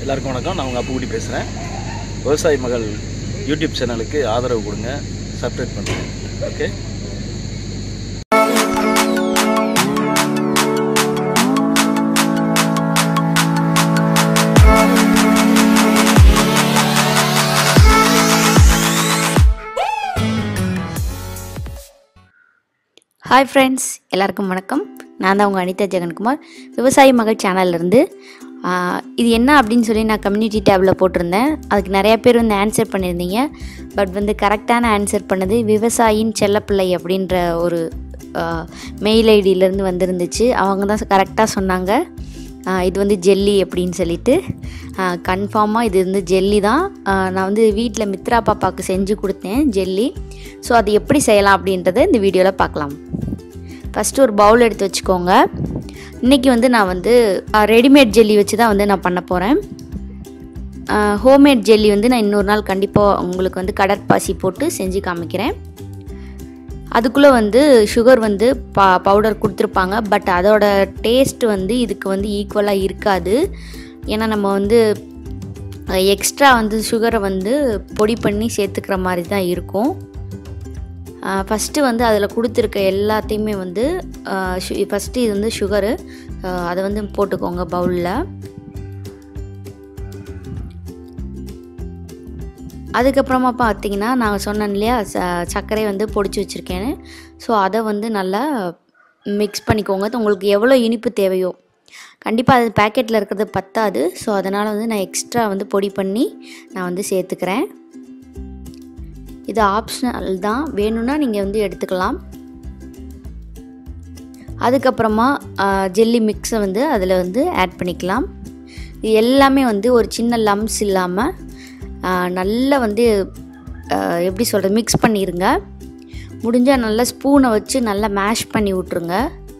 எல்லாருக்கும் வணக்கம் நான் உங்கள் அப்புக்குட்டி பேசுகிறேன் விவசாயி மகள் யூடியூப் சேனலுக்கு ஆதரவு கொடுங்க சப்ஸ்கிரைப் பண்ணுங்கள் ஓகே ஹாய் ஃப்ரெண்ட்ஸ் எல்லாருக்கும் வணக்கம் நான் தான் உங்கள் அனிதா ஜெகன்குமார் விவசாயி மகள் சேனல்லேருந்து இது என்ன அப்படின்னு சொல்லி நான் கம்யூனிட்டி டேபில் போட்டிருந்தேன் அதுக்கு நிறையா பேர் வந்து ஆன்சர் பண்ணியிருந்தீங்க பட் வந்து கரெக்டான ஆன்சர் பண்ணது விவசாயியின் செல்லப்பிள்ளை அப்படின்ற ஒரு மெயில் ஐடியிலேருந்து வந்திருந்துச்சு அவங்க தான் கரெக்டாக சொன்னாங்க ஆஹ் இது வந்து ஜெல்லி அப்படின்னு சொல்லிட்டு கன்ஃபார்மாக இது வந்து ஜெல்லி தான் ஆஹ் நான் வந்து வீட்டில் மித்ரா பாப்பாவுக்கு செஞ்சு கொடுத்தேன் ஜெல்லி ஸோ அது எப்படி செய்யலாம் அப்படின்றத இந்த வீடியோவில் பார்க்கலாம் ஃபஸ்ட்டு ஒரு பவுல் எடுத்து வச்சுக்கோங்க இன்றைக்கி வந்து நான் வந்து ரெடிமேட் ஜெல்லி வச்சு தான் வந்து நான் பண்ண போகிறேன் ஹோம்மேட் ஜெல்லி வந்து நான் இன்னொரு நாள் கண்டிப்பாக உங்களுக்கு வந்து கடற்பாசி போட்டு செஞ்சு காமிக்கிறேன் அதுக்குள்ளே வந்து சுகர் வந்து பா பவுடர் கொடுத்துருப்பாங்க பட் அதோட டேஸ்ட் வந்து இதுக்கு வந்து ஈக்குவலாக இருக்காது ஏன்னா நம்ம வந்து எக்ஸ்ட்ரா வந்து சுகரை வந்து பொடி பண்ணி சேர்த்துக்கிற மாதிரி தான் இருக்கும் ஃபஸ்ட்டு வந்து அதில் கொடுத்துருக்க எல்லாத்தையுமே வந்து ஃபஸ்ட்டு இது வந்து சுகரு அதை வந்து போட்டுக்கோங்க பவுலில் அதுக்கப்புறமா பார்த்தீங்கன்னா நான் சொன்னேன் இல்லையா ச சர்க்கரை வந்து பொடிச்சு வச்சுருக்கேன்னு ஸோ அதை வந்து நல்லா மிக்ஸ் பண்ணிக்கோங்க உங்களுக்கு எவ்வளோ இனிப்பு தேவையோ கண்டிப்பாக அது பேக்கெட்டில் இருக்கிறது பத்தாது ஸோ அதனால் வந்து நான் எக்ஸ்ட்ரா வந்து பொடி பண்ணி நான் வந்து சேர்த்துக்கிறேன் இது ஆப்ஷனல் தான் வேணும்னா நீங்கள் வந்து எடுத்துக்கலாம் அதுக்கப்புறமா ஜெல்லி மிக்ஸை வந்து அதில் வந்து ஆட் பண்ணிக்கலாம் இது எல்லாமே வந்து ஒரு சின்ன லம்ஸ் இல்லாமல் நல்லா வந்து எப்படி சொல்கிறது மிக்ஸ் பண்ணிடுங்க முடிஞ்சால் நல்லா ஸ்பூனை வச்சு நல்லா மேஷ் பண்ணி விட்ருங்க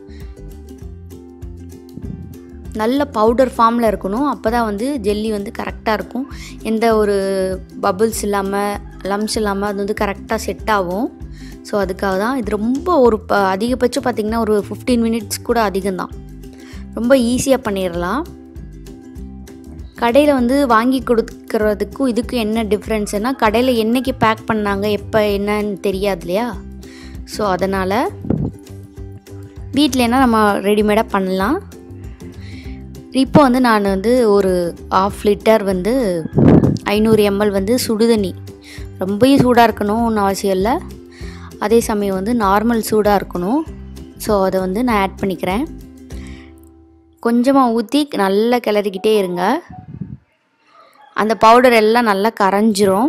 நல்ல பவுடர் ஃபார்மில் இருக்கணும் அப்போ தான் வந்து ஜெல்லி வந்து கரெக்டாக இருக்கும் எந்த ஒரு பபுள்ஸ் இல்லாமல் லம்ஸ் இல்லாமல் அது வந்து கரெக்டாக செட் ஆகும் ஸோ அதுக்காக தான் இது ரொம்ப ஒரு ப அதிகபட்சம் பார்த்திங்கன்னா ஒரு ஃபிஃப்டீன் மினிட்ஸ் கூட அதிகம்தான் ரொம்ப ஈஸியாக பண்ணிடலாம் கடையில் வந்து வாங்கி கொடுக்கறதுக்கும் இதுக்கும் என்ன டிஃப்ரென்ஸ்னால் கடையில் என்றைக்கு பேக் பண்ணாங்க எப்போ என்னன்னு தெரியாது இல்லையா ஸோ அதனால் வீட்டிலனா நம்ம ரெடிமேடாக பண்ணலாம் இப்போ வந்து நான் வந்து ஒரு ஆஃப் லிட்டர் வந்து ஐநூறு எம்எல் வந்து சுடுதண்ணி ரொம்பவும் சூடாக இருக்கணும்னு அவசியம் இல்லை அதே சமயம் வந்து நார்மல் சூடாக இருக்கணும் ஸோ அதை வந்து நான் ஆட் பண்ணிக்கிறேன் கொஞ்சமாக ஊற்றி நல்லா கிளறிக்கிட்டே இருங்க அந்த பவுடர் எல்லாம் நல்லா கரைஞ்சிரும்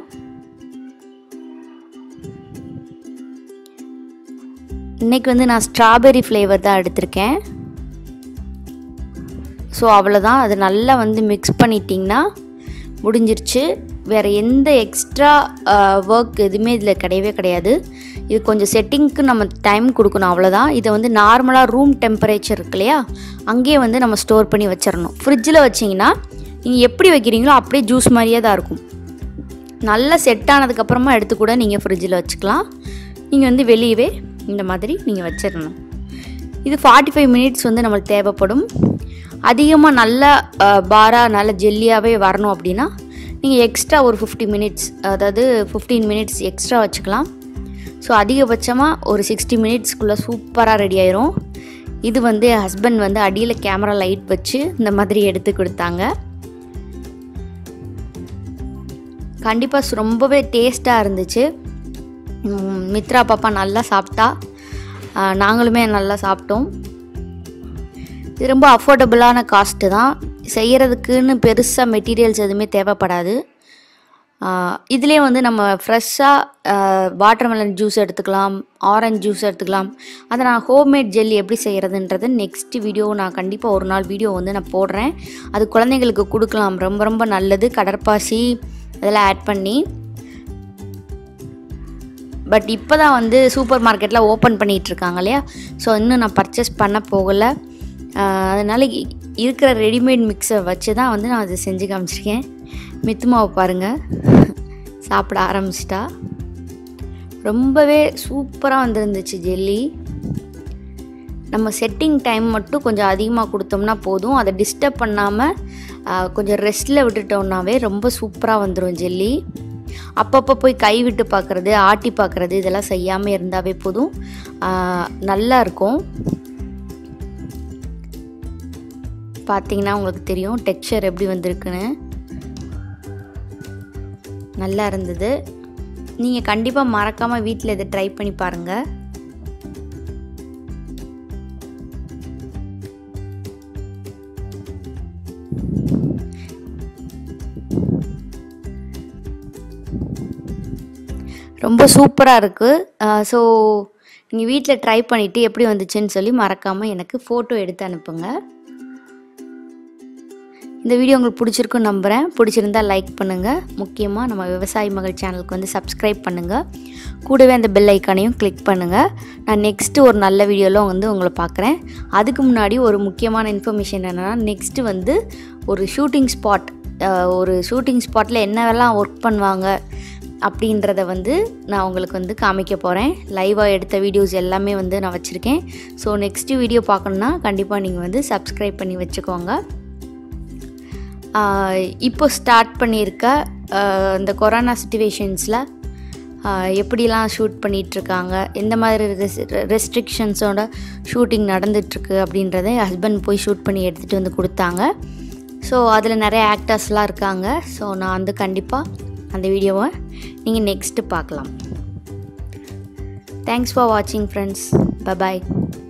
இன்றைக்கி வந்து நான் ஸ்ட்ராபெரி ஃப்ளேவர் தான் எடுத்திருக்கேன் ஸோ அவ்வளோதான் அது நல்லா வந்து மிக்ஸ் பண்ணிட்டிங்கன்னா முடிஞ்சிருச்சு வேறு எந்த எக்ஸ்ட்ரா ஒர்க் எதுவுமே இதில் கிடையவே கிடையாது இது கொஞ்சம் செட்டிங்க்கு நம்ம டைம் கொடுக்கணும் அவ்வளோதான் இதை வந்து நார்மலாக ரூம் டெம்பரேச்சர் இருக்கு இல்லையா அங்கேயே வந்து நம்ம ஸ்டோர் பண்ணி வச்சிடணும் ஃப்ரிட்ஜில் வச்சிங்கன்னா நீங்கள் எப்படி வைக்கிறீங்களோ அப்படியே ஜூஸ் மாதிரியே தான் இருக்கும் நல்லா செட் ஆனதுக்கப்புறமா எடுத்து கூட நீங்கள் ஃப்ரிட்ஜில் வச்சுக்கலாம் நீங்கள் வந்து வெளியவே இந்த மாதிரி நீங்கள் வச்சிடணும் இது ஃபார்ட்டி ஃபைவ் மினிட்ஸ் வந்து நம்மளுக்கு தேவைப்படும் அதிகமாக நல்ல பாராக நல்ல ஜெல்லியாகவே வரணும் அப்படின்னா நீங்கள் எக்ஸ்ட்ரா ஒரு ஃபிஃப்டி மினிட்ஸ் அதாவது ஃபிஃப்டீன் மினிட்ஸ் எக்ஸ்ட்ரா வச்சுக்கலாம் ஸோ அதிகபட்சமாக ஒரு சிக்ஸ்டி மினிட்ஸ்க்குள்ளே சூப்பராக ரெடி ஆயிரும் இது வந்து என் ஹஸ்பண்ட் வந்து அடியில் கேமரா லைட் வச்சு இந்த மாதிரி எடுத்து கொடுத்தாங்க கண்டிப்பாக ரொம்பவே டேஸ்ட்டாக இருந்துச்சு மித்ரா பாப்பா நல்லா சாப்பிட்டா நாங்களுமே நல்லா சாப்பிட்டோம் இது ரொம்ப அஃபோர்டபுளான காஸ்ட்டு தான் செய்கிறதுக்குன்னு பெருசாக மெட்டீரியல்ஸ் எதுவுமே தேவைப்படாது இதிலே வந்து நம்ம ஃப்ரெஷ்ஷாக வாட்டர்மெலன் ஜூஸ் எடுத்துக்கலாம் ஆரஞ்ச் ஜூஸ் எடுத்துக்கலாம் அதை நான் ஹோம்மேட் ஜெல்லி எப்படி செய்கிறதுன்றது நெக்ஸ்ட் வீடியோ நான் கண்டிப்பாக ஒரு நாள் வீடியோ வந்து நான் போடுறேன் அது குழந்தைங்களுக்கு கொடுக்கலாம் ரொம்ப ரொம்ப நல்லது கடற்பாசி இதெல்லாம் ஆட் பண்ணி பட் இப்போ தான் வந்து சூப்பர் மார்க்கெட்டில் ஓப்பன் பண்ணிகிட்ருக்காங்க இல்லையா ஸோ இன்னும் நான் பர்ச்சேஸ் பண்ண போகலை அதனால் இருக்கிற ரெடிமேட் மிக்ஸை வச்சு தான் வந்து நான் அதை செஞ்சு காமிச்சிருக்கேன் மித்துமாவை பாருங்கள் சாப்பிட ஆரம்பிச்சிட்டா ரொம்பவே சூப்பராக வந்துருந்துச்சு ஜெல்லி நம்ம செட்டிங் டைம் மட்டும் கொஞ்சம் அதிகமாக கொடுத்தோம்னா போதும் அதை டிஸ்டர்ப் பண்ணாமல் ஆஹ் கொஞ்சம் ரெஸ்ட்டில் விட்டுட்டோம்னாவே ரொம்ப சூப்பராக வந்துடும் ஜெல்லி அப்பப்போ போய் கை விட்டு பார்க்குறது ஆட்டி பார்க்குறது இதெல்லாம் செய்யாமல் இருந்தாவே போதும் ஆஹ் நல்லா இருக்கும் பார்த்தீங்கன்னா உங்களுக்கு தெரியும் டெக்ஸ்சர் எப்படி வந்திருக்குன்னு நல்லா இருந்தது நீங்கள் கண்டிப்பாக மறக்காமல் வீட்டில் இதை ட்ரை பண்ணி பாருங்கள் ரொம்ப சூப்பராக இருக்குது ஸோ நீங்கள் வீட்டில் ட்ரை பண்ணிவிட்டு எப்படி வந்துச்சுன்னு சொல்லி மறக்காமல் எனக்கு ஃபோட்டோ எடுத்து அனுப்புங்க இந்த வீடியோ உங்களுக்கு பிடிச்சிருக்குன்னு நம்புகிறேன் பிடிச்சிருந்தா லைக் பண்ணுங்கள் முக்கியமாக நம்ம விவசாயி மகள் சேனலுக்கு வந்து சப்ஸ்கிரைப் பண்ணுங்கள் கூடவே அந்த பெல் ஐக்கானையும் கிளிக் பண்ணுங்கள் நான் நெக்ஸ்ட்டு ஒரு நல்ல வீடியோவில் வந்து உங்களை பார்க்குறேன் அதுக்கு முன்னாடி ஒரு முக்கியமான இன்ஃபர்மேஷன் என்னென்னா நெக்ஸ்ட்டு வந்து ஒரு ஷூட்டிங் ஸ்பாட் ஒரு ஷூட்டிங் ஸ்பாட்டில் என்னவெல்லாம் ஒர்க் பண்ணுவாங்க அப்படின்றத வந்து நான் உங்களுக்கு வந்து காமிக்க போகிறேன் லைவாக எடுத்த வீடியோஸ் எல்லாமே வந்து நான் வச்சுருக்கேன் ஸோ நெக்ஸ்ட்டு வீடியோ பார்க்கணுன்னா கண்டிப்பாக நீங்கள் வந்து சப்ஸ்கிரைப் பண்ணி வச்சுக்கோங்க ஆஹ் இப்போ ஸ்டார்ட் பண்ணியிருக்க ஆஹ் இந்த கொரோனா சுச்சுவேஷன்ஸில் எப்படிலாம் ஷூட் பண்ணிகிட்ருக்காங்க எந்த மாதிரி ரெஸ் ரெஸ்ட்ரிக்ஷன்ஸோட ஷூட்டிங் நடந்துகிட்ருக்கு அப்படின்றத என் ஹஸ்பண்ட் போய் ஷூட் பண்ணி எடுத்துகிட்டு வந்து கொடுத்தாங்க ஸோ அதில் நிறைய ஆக்டர்ஸ்லாம் இருக்காங்க ஸோ நான் வந்து கண்டிப்பாக அந்த வீடியோவை நீங்கள் நெக்ஸ்ட்டு பார்க்கலாம் தேங்க்ஸ் ஃபார் வாட்சிங் ஃப்ரெண்ட்ஸ் பபாய்